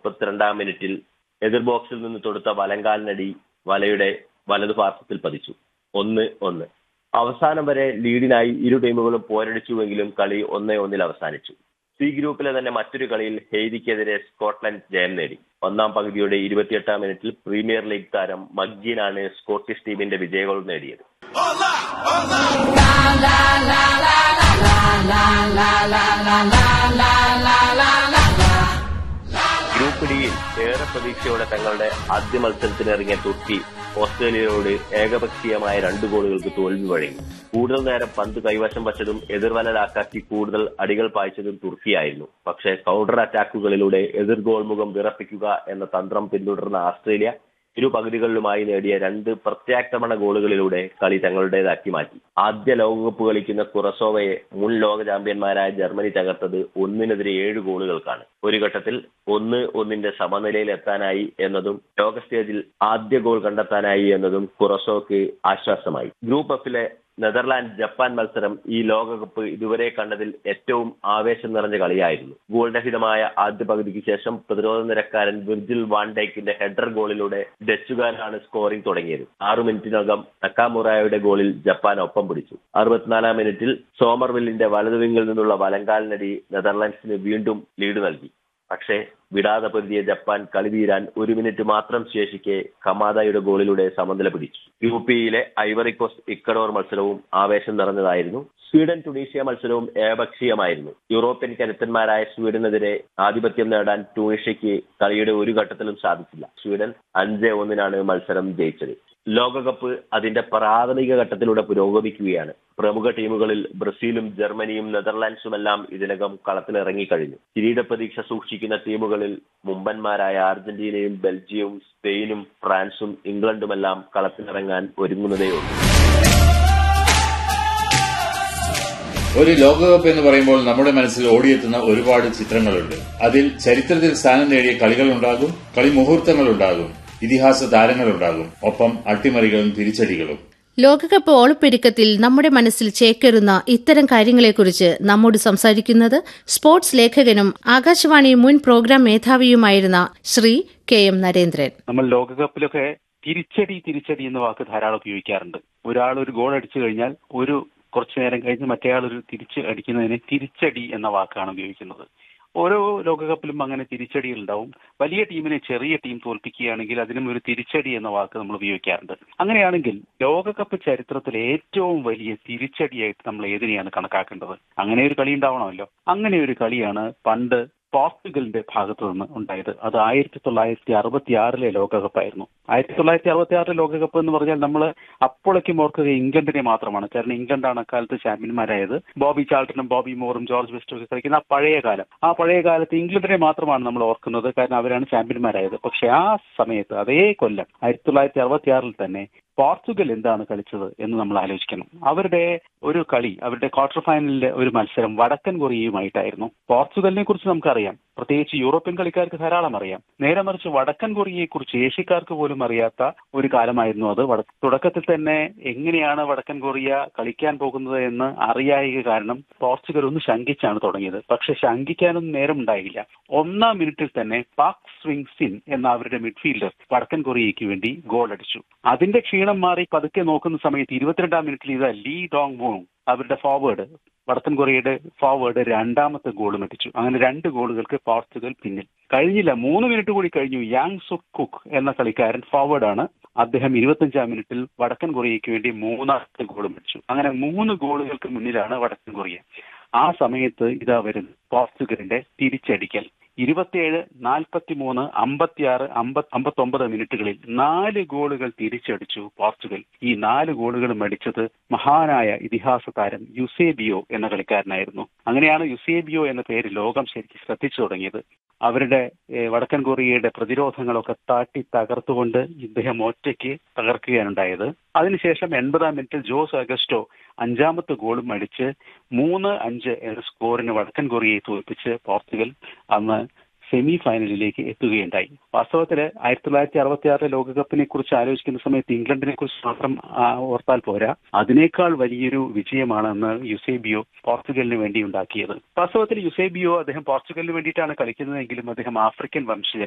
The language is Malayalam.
മുപ്പത്തിരണ്ടാം മിനിറ്റിൽ എതിർ ബോക്സിൽ നിന്ന് തൊടുത്ത വലങ്കാലിനടി വലയുടെ വലതു പാർശ്വത്തിൽ പതിച്ചു ഒന്ന് ഒന്ന് അവസാനം വരെ ലീഡിനായി ഇരു ടീമുകളും പോരടിച്ചുവെങ്കിലും കളി ഒന്നേ ഒന്നിൽ അവസാനിച്ചു സി ഗ്രൂപ്പിലെ തന്നെ മറ്റൊരു കളിയിൽ ഹെയ്തിക്കെതിരെ സ്കോട്ട്ലൻഡ് ജയം നേടി ഒന്നാം പകുതിയുടെ ഇരുപത്തിയെട്ടാം മിനിറ്റിൽ പ്രീമിയർ ലീഗ് താരം മഗ്ഗീനാണ് സ്കോട്ടിഷ് ടീമിന്റെ വിജയഗോൾ നേടിയത് ഗ്രൂപ്പ് ഡിയിൽ ഏറെ പ്രതീക്ഷയോടെ തങ്ങളുടെ ആദ്യ മത്സരത്തിനിറങ്ങിയ തുർക്കി ഓസ്ട്രേലിയയോട് ഏകപക്ഷീയമായ രണ്ട് ഗോളുകൾക്ക് തോൽവി വഴങ്ങി കൂടുതൽ നേരം പന്ത് കൈവശം വച്ചതും എതിർവലലാക്കാക്കി കൂടുതൽ അടികൾ പായിച്ചതും തുർക്കിയായിരുന്നു പക്ഷേ കൗണ്ടർ അറ്റാക്കുകളിലൂടെ എതിർ ഗോൾ മുഖം വിറപ്പിക്കുക എന്ന തന്ത്രം പിന്തുടർന്ന ഓസ്ട്രേലിയ ഇരു പകുതികളിലുമായി നേടിയ രണ്ട് പ്രത്യാക്രമണ ഗോളുകളിലൂടെ കളി തങ്ങളുടേതാക്കി മാറ്റി ആദ്യ ലോകകപ്പ് കളിക്കുന്ന കുറസോവയെ മുൻ ലോക ചാമ്പ്യന്മാരായ ജർമ്മനി തകർത്തത് ഒന്നിനെതിരെ ഏഴ് ഗോളുകൾക്കാണ് ഒരു ഘട്ടത്തിൽ ഒന്ന് ഒന്നിന്റെ സമനിലയിൽ എത്താനായി എന്നതും ലോക സ്റ്റേജിൽ ആദ്യ ഗോൾ കണ്ടെത്താനായി എന്നതും കുറസോക്ക് ആശ്വാസമായി ഗ്രൂപ്പ് എഫിലെ നെതർലാൻഡ് ജപ്പാൻ മത്സരം ഈ ലോകകപ്പ് ഇതുവരെ കണ്ടതിൽ ഏറ്റവും ആവേശം നിറഞ്ഞ കളിയായിരുന്നു ഗോൾ രഹിതമായ ആദ്യ പകുതിക്ക് ശേഷം പ്രതിരോധ നിരക്കാരൻ വിർജിൽ വാൻഡൈക്കിന്റെ ഹെഡർ ഗോളിലൂടെ ഡച്ചുകാരാണ് സ്കോറിംഗ് തുടങ്ങിയത് ആറു മിനിറ്റിനകം നക്കാമുറായുടെ ഗോളിൽ ജപ്പാൻ ഒപ്പം പിടിച്ചു അറുപത്തിനാലാം മിനിറ്റിൽ സോമർവില്ലിന്റെ വലതുവിങ്ങിൽ നിന്നുള്ള വലങ്കാലിനടി നെതർലാൻഡ്സിന് വീണ്ടും ലീഡ് നൽകി പക്ഷേ വിടാതെ പൊരുതിയ ജപ്പാൻ കളി തീരാൻ ഒരു മിനിറ്റ് മാത്രം ശേഷിക്കെ കമാദയുടെ ഗോളിലൂടെ സമനില പിടിച്ചു യു പിയിലെ ഐവറി കോസ്റ്റ് ഇക്കഡോർ മത്സരവും ആവേശം നിറഞ്ഞതായിരുന്നു സ്വീഡൻ ടുണീഷ്യ മത്സരവും ഏകപക്ഷീയമായിരുന്നു യൂറോപ്യൻ കരുത്തന്മാരായ സ്വീഡനെതിരെ ആധിപത്യം നേടാൻ ട്യൂണീഷ്യയ്ക്ക് കളിയുടെ ഒരു ഘട്ടത്തിലും സാധിച്ചില്ല സ്വീഡൻ അഞ്ച് ഒന്നിനാണ് മത്സരം ജയിച്ചത് ലോകകപ്പ് അതിന്റെ പ്രാഥമിക ഘട്ടത്തിലൂടെ പുരോഗമിക്കുകയാണ് പ്രമുഖ ടീമുകളിൽ ബ്രസീലും ജർമ്മനിയും നെതർലാൻഡ്സുമെല്ലാം ഇതിനകം കളത്തിലിറങ്ങിക്കഴിഞ്ഞു കിരീട പ്രതീക്ഷ സൂക്ഷിക്കുന്ന ടീമുകളിൽ മുമ്പന്മാരായ അർജന്റീനയും ബെൽജിയവും സ്പെയിനും ഫ്രാൻസും ഇംഗ്ലണ്ടുമെല്ലാം കളത്തിലിറങ്ങാൻ ഒരുങ്ങുന്നതേയുള്ളൂ ഒരു ലോകകപ്പ് എന്ന് പറയുമ്പോൾ നമ്മുടെ മനസ്സിൽ ഓടിയെത്തുന്ന ഒരുപാട് ചിത്രങ്ങളുണ്ട് അതിൽ ചരിത്രത്തിൽ സ്ഥാനം നേടിയ കളികളുണ്ടാകും കളി മുഹൂർത്തങ്ങളുണ്ടാകും ഇതിഹാസ താരങ്ങളുണ്ടാകും ഒപ്പം അട്ടിമറികളും തിരിച്ചടികളും ലോകകപ്പ് ഓളപ്പെരുക്കത്തിൽ നമ്മുടെ മനസ്സിൽ ചേക്കേറുന്ന ഇത്തരം കാര്യങ്ങളെക്കുറിച്ച് നമ്മോട് സംസാരിക്കുന്നത് സ്പോർട്സ് ലേഖകനും ആകാശവാണി മുൻ പ്രോഗ്രാം മേധാവിയുമായിരുന്ന ശ്രീ കെ എം നരേന്ദ്രൻ നമ്മൾ ലോകകപ്പിലൊക്കെ തിരിച്ചടി തിരിച്ചടി എന്ന വാക്ക് ധാരാളം ഉപയോഗിക്കാറുണ്ട് ഒരാൾ ഒരു ഗോൾ അടിച്ചു കഴിഞ്ഞാൽ ഒരു കുറച്ചു നേരം കഴിഞ്ഞ് മറ്റേയാൾ ഒരു തിരിച്ച് അടിക്കുന്നതിന് തിരിച്ചടി എന്ന വാക്കാണ് ഉപയോഗിക്കുന്നത് ഓരോ ലോകകപ്പിലും അങ്ങനെ തിരിച്ചടികൾ ഉണ്ടാവും വലിയ ടീമിനെ ചെറിയ ടീം തോൽപ്പിക്കുകയാണെങ്കിൽ അതിനും ഒരു തിരിച്ചടി എന്ന വാക്ക് നമ്മൾ ഉപയോഗിക്കാറുണ്ട് അങ്ങനെയാണെങ്കിൽ ലോകകപ്പ് ചരിത്രത്തിലെ ഏറ്റവും വലിയ തിരിച്ചടിയായിട്ട് നമ്മൾ ഏതിനെയാണ് കണക്കാക്കേണ്ടത് അങ്ങനെ ഒരു കളി ഉണ്ടാവണമല്ലോ അങ്ങനെ ഒരു കളിയാണ് പണ്ട് പോർച്ചുഗലിന്റെ ഭാഗത്തു നിന്ന് ഉണ്ടായത് അത് ആയിരത്തി തൊള്ളായിരത്തി അറുപത്തി ആറിലെ ലോകകപ്പായിരുന്നു ആയിരത്തി തൊള്ളായിരത്തി അറുപത്തി ആറിലെ ലോകകപ്പ് എന്ന് പറഞ്ഞാൽ നമ്മൾ അപ്പോഴേക്കും ഓർക്കുക ഇംഗ്ലണ്ടിനെ മാത്രമാണ് കാരണം ഇംഗ്ലണ്ടാണ് അക്കാലത്ത് ചാമ്പ്യന്മാരായത് ബോബി ചാൾട്ടനും ബോബി മോറും ജോർജ് ബെസ്റ്റും ഒക്കെ കളിക്കുന്ന ആ പഴയ കാലം ആ പഴയ കാലത്ത് ഇംഗ്ലണ്ടിനെ മാത്രമാണ് നമ്മൾ ഓർക്കുന്നത് കാരണം അവരാണ് ചാമ്പ്യന്മാരായത് പക്ഷെ ആ സമയത്ത് അതേ കൊല്ലം ആയിരത്തി തൊള്ളായിരത്തി അറുപത്തി ആറിൽ തന്നെ പോർച്ചുഗൽ എന്താണ് കളിച്ചത് എന്ന് നമ്മൾ ആലോചിക്കണം അവരുടെ ഒരു കളി അവരുടെ ക്വാർട്ടർ ഫൈനലിലെ ഒരു മത്സരം വടക്കൻ കൊറിയയുമായിട്ടായിരുന്നു പോർച്ചുഗലിനെ കുറിച്ച് നമുക്കറിയാം പ്രത്യേകിച്ച് യൂറോപ്യൻ കളിക്കാർക്ക് ധാരാളം അറിയാം നേരെ മറിച്ച് വടക്കൻ കൊറിയയെ കുറിച്ച് ഏഷ്യക്കാർക്ക് പോലും അറിയാത്ത ഒരു കാലമായിരുന്നു അത് തുടക്കത്തിൽ തന്നെ എങ്ങനെയാണ് വടക്കൻ കൊറിയ കളിക്കാൻ പോകുന്നത് എന്ന് അറിയായ കാരണം പോർച്ചുഗൽ ഒന്ന് ശങ്കിച്ചാണ് തുടങ്ങിയത് പക്ഷെ ശങ്കിക്കാനൊന്നും നേരമുണ്ടായില്ല ഒന്നാം മിനിറ്റിൽ തന്നെ പാക് സ്വിങ് സിൻ എന്ന അവരുടെ മിഡ്ഫീൽഡർ വടക്കൻ കൊറിയയ്ക്ക് വേണ്ടി ഗോൾ അടിച്ചു അതിന്റെ ക്ഷീണം മാറി പതുക്കെ നോക്കുന്ന സമയത്ത് ഇരുപത്തിരണ്ടാം മിനിറ്റിൽ ഇത് ലീ ഡോങ് മൂങ് അവരുടെ ഫോർവേഡ് വടക്കൻ കൊറിയയുടെ ഫോർവേഡ് രണ്ടാമത്തെ ഗോളും എത്തിച്ചു അങ്ങനെ രണ്ട് ഗോളുകൾക്ക് പോർച്ചുഗൽ പിന്നിൽ കഴിഞ്ഞില്ല മൂന്ന് മിനിറ്റ് കൂടി കഴിഞ്ഞു യാങ് സുക് കുക്ക് എന്ന കളിക്കാരൻ ഫോർവേഡാണ് അദ്ദേഹം ഇരുപത്തഞ്ചാം മിനിറ്റിൽ വടക്കൻ കൊറിയയ്ക്ക് വേണ്ടി മൂന്നാമത്തെ ഗോളും അടിച്ചു അങ്ങനെ മൂന്ന് ഗോളുകൾക്ക് മുന്നിലാണ് വടക്കൻ കൊറിയ ആ സമയത്ത് ഇതാ വരുന്നു പോർച്ചുഗലിന്റെ തിരിച്ചടിക്കൽ ഇരുപത്തിയേഴ് നാൽപ്പത്തി മൂന്ന് അമ്പത്തിയാറ് അമ്പത്തി അമ്പത്തൊമ്പത് മിനിറ്റുകളിൽ നാല് ഗോളുകൾ തിരിച്ചടിച്ചു പോർച്ചുഗൽ ഈ നാല് ഗോളുകളും അടിച്ചത് മഹാനായ ഇതിഹാസ താരം യുസേബിയോ എന്ന കളിക്കാരനായിരുന്നു അങ്ങനെയാണ് യുസേബിയോ എന്ന പേര് ലോകം ശരിക്കും ശ്രദ്ധിച്ചു തുടങ്ങിയത് അവരുടെ വടക്കൻ കൊറിയയുടെ പ്രതിരോധങ്ങളൊക്കെ താട്ടി തകർത്തുകൊണ്ട് ഇദ്ദേഹം ഒറ്റയ്ക്ക് തകർക്കുകയാണ് ഉണ്ടായത് അതിനുശേഷം എൺപതാം മിനിറ്റിൽ ജോസ് അഗസ്റ്റോ അഞ്ചാമത്തെ ഗോളും അടിച്ച് മൂന്ന് അഞ്ച് എന്ന സ്കോറിന് വടക്കൻ കൊറിയയെ തോൽപ്പിച്ച് പോർച്ചുഗൽ അന്ന് സെമി ഫൈനലിലേക്ക് എത്തുകയുണ്ടായി വാസ്തവത്തിൽ ആയിരത്തി തൊള്ളായിരത്തി അറുപത്തി ആറിലെ ലോകകപ്പിനെ കുറിച്ച് ആലോചിക്കുന്ന സമയത്ത് ഇംഗ്ലണ്ടിനെ കുറിച്ച് മാത്രം ഓർത്താൽ പോരാ അതിനേക്കാൾ വലിയൊരു വിജയമാണ് അന്ന് യുസേബിയോ പോർച്ചുഗലിന് വേണ്ടി ഉണ്ടാക്കിയത് വാസ്തവത്തിൽ യുസേബിയോ അദ്ദേഹം പോർച്ചുഗലിന് വേണ്ടിയിട്ടാണ് കളിക്കുന്നതെങ്കിലും അദ്ദേഹം ആഫ്രിക്കൻ വംശജൻ